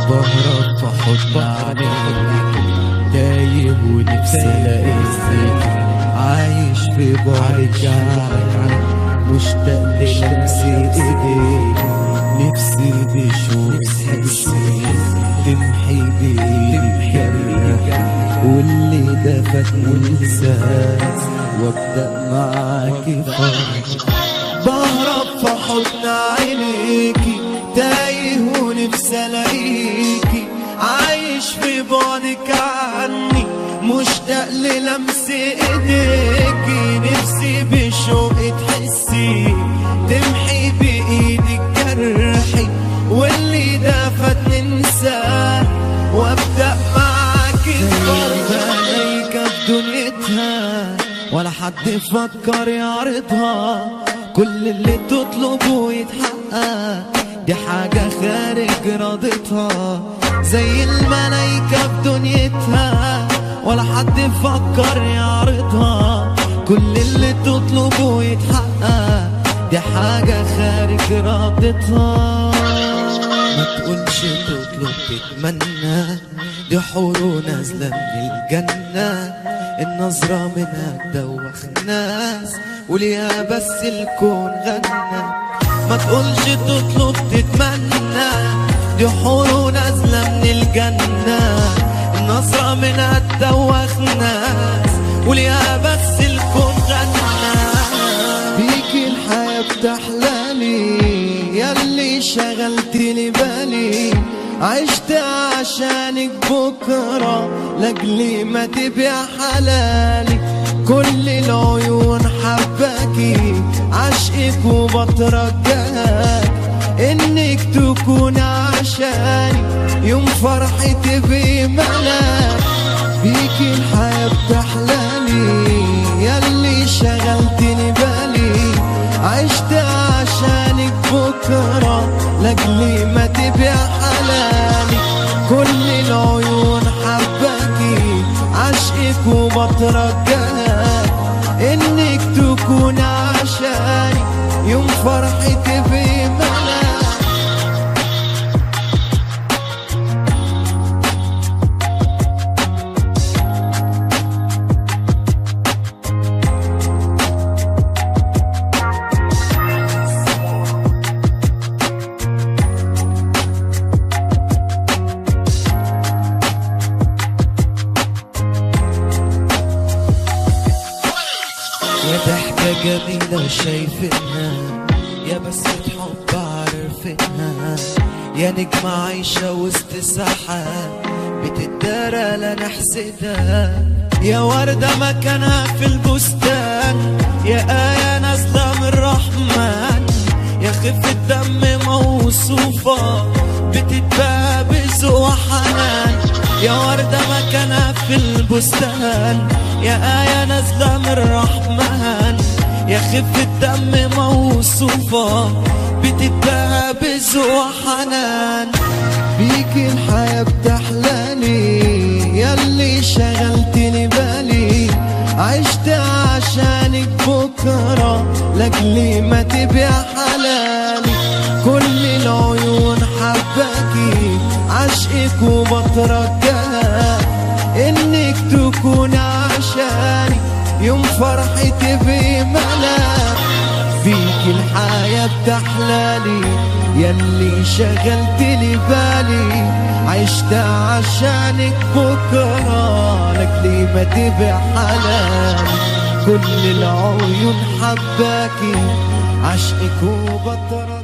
بهرب في حضن عينيك تايه ونفسي الاقيك عايش في بعدك عنك مشتاق للمس ايديك نفسي بشوق تحسي تمحي بايدك جرحك واللي دفت منساك وابدا معاك فرح بهرب في حضن عينيكي تايه ونفسي الاقيكي عايش في بعدك عني مشتاق للمس ايديكي نفسي بشوق تحسي تمحي بايدك جرحي واللي دفت ننساه وابدا معاك ملايكة في دنيتها ولا حد فكر يعرضها كل اللي تطلبه يتحقق دي حاجة خارج رضتها زي الملايكة في دنيتها ولا حد فكر يعرضها كل اللي تطلبه يتحقق دي حاجة خارج رضتها ما تقولش تطلب تتمنى دي حور نازلة من الجنة النظرة منها تدوخ الناس وليها بس الكون غنى ما تقولش تطلب تتمنى دي حور نازلة من الجنة النظرة منها تدوخ ناس وليها بس الكون غنى فيكي الحياة بتحلالي ياللي شغلت لي بالي عشت عشانك بكرة لاجلي ما تبيع حلالي كل العيون حباكي عشقك وبترجاك انك تكون عشاني يوم فرحي تبقي ملاك فيكي الحياة بتحلالي ياللي شغلتني بالي عشت عشانك بكرة لاجلي ما تبيع حلالي كل العيون حباكي عشقك وبترجاك انك تكون عشاني يوم فرحي تبقي ملاك يا ضحكة جميلة شايفينها يا بسمة حب عارفينها يا نجمة عايشة وسط سحاب بتدارى لا نحسدها يا وردة مكانها في البستان يا آية نازلة من الرحمن يا خفة دم موصوفة بتتباع بذوق وحنان يا وردة مكانها في البستان يا آية نازلة من الرحمن يا خفة دم موصوفة بتتباع بذوق وحنان بيكي الحياة بتحلالي ياللي شغلتني بالي عشت عشانك بكرة لاجلي ما تبيع حلالي كل العيون حباكي عشقك وبترجاك انك تكون عشاني يوم فرحي تبقي ملاك فيك الحياة بتحلالي ياللي شغلت لي بالي عشت عشانك بكرة لاجلي ما تبيع حلالي كل العيون حباكي عشقك وبطرة